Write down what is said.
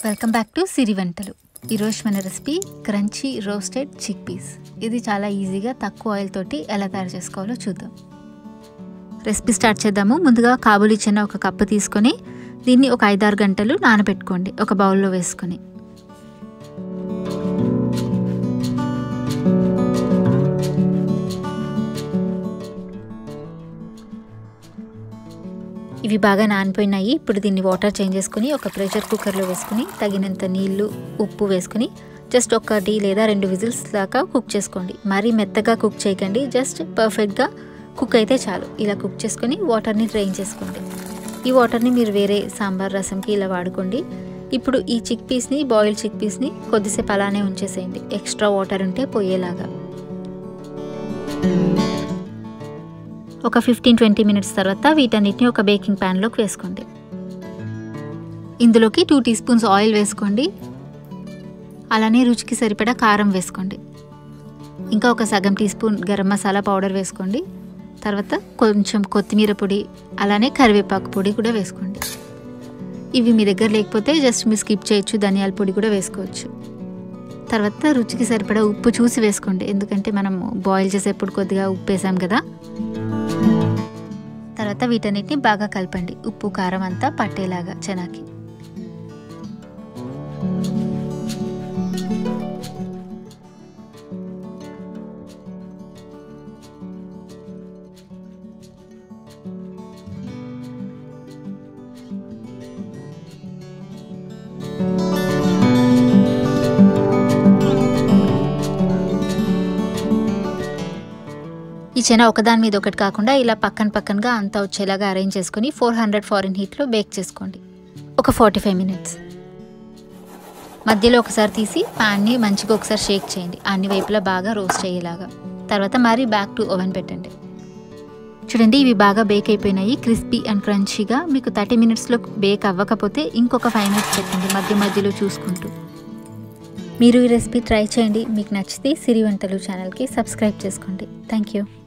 welcome back to సిరి వంటలు ఈరోజు మన recipe crunchy roasted chick peas ఇది చాలా ఈజీగా తక్కువ ఆయిల్ తోటి ఎలా తయారు చేసుకోవాలో చూద్దాం రెసిపీ స్టార్ట్ చేద్దాము ముందుగా కాబూలి చెన్న ఒక కప్పు తీసుకొని దీన్ని ఒక ఐదారు గంటలు నానబెట్టుకోండి ఒక బౌల్లో వేసుకొని ఇవి బాగా నానిపోయినాయి ఇప్పుడు దీన్ని వాటర్ చేంజ్ చేసుకుని ఒక ప్రెషర్ కుక్కర్లో వేసుకుని తగినంత నీళ్లు ఉప్పు వేసుకుని జస్ట్ ఒకటి లేదా రెండు విజిల్స్ దాకా కుక్ చేసుకోండి మరీ మెత్తగా కుక్ చేయకండి జస్ట్ పర్ఫెక్ట్గా కుక్ అయితే చాలు ఇలా కుక్ చేసుకొని వాటర్ని డ్రైన్ చేసుకోండి ఈ వాటర్ని మీరు వేరే సాంబార్ రసంకి ఇలా వాడుకోండి ఇప్పుడు ఈ చిక్ పీస్ని బాయిల్డ్ చిక్ పీస్ని కొద్దిసేపు అలానే ఉంచేసేయండి ఎక్స్ట్రా వాటర్ ఉంటే పోయేలాగా ఒక ఫిఫ్టీన్ ట్వంటీ మినిట్స్ తర్వాత వీటన్నిటిని ఒక బేకింగ్ ప్యాన్లోకి వేసుకోండి ఇందులోకి టూ టీ స్పూన్స్ ఆయిల్ వేసుకోండి అలానే రుచికి సరిపడా కారం వేసుకోండి ఇంకా ఒక సగం teaspoon garam masala powder వేసుకోండి తర్వాత కొంచెం కొత్తిమీర పొడి అలానే కరివేపాకు పొడి కూడా వేసుకోండి ఇవి మీ దగ్గర లేకపోతే జస్ట్ మీరు స్కిప్ చేయొచ్చు ధనియాల పొడి కూడా వేసుకోవచ్చు తర్వాత రుచికి సరిపడా ఉప్పు చూసి వేసుకోండి ఎందుకంటే మనం బాయిల్ చేసేప్పుడు కొద్దిగా ఉప్పు వేసాం కదా తర్వాత వీటన్నిటిని బాగా కలపండి ఉప్పు కారం అంతా పట్టేలాగా చెనాకి ఈ చెన ఒకదాని మీద ఒకటి కాకుండా ఇలా పక్కన పక్కనగా అంతా వచ్చేలాగా అరేంజ్ చేసుకుని ఫోర్ హండ్రెడ్ ఫారెన్ హీట్లో బేక్ చేసుకోండి ఒక ఫార్టీ ఫైవ్ మినిట్స్ మధ్యలో ఒకసారి తీసి ప్యాన్ని మంచిగా ఒకసారి షేక్ చేయండి అన్ని వైపులా బాగా రోస్ట్ అయ్యేలాగా తర్వాత మరీ బ్యాక్ టు ఓవెన్ పెట్టండి చూడండి ఇవి బాగా బేక్ అయిపోయినాయి క్రిస్పీ అండ్ క్రంచీగా మీకు థర్టీ మినిట్స్లో బేక్ అవ్వకపోతే ఇంకొక ఫైవ్ మినిట్స్ పెట్టండి మధ్య మధ్యలో చూసుకుంటూ మీరు ఈ రెసిపీ ట్రై చేయండి మీకు నచ్చితే సిరి వంటలు ఛానల్కి సబ్స్క్రైబ్ చేసుకోండి థ్యాంక్ యూ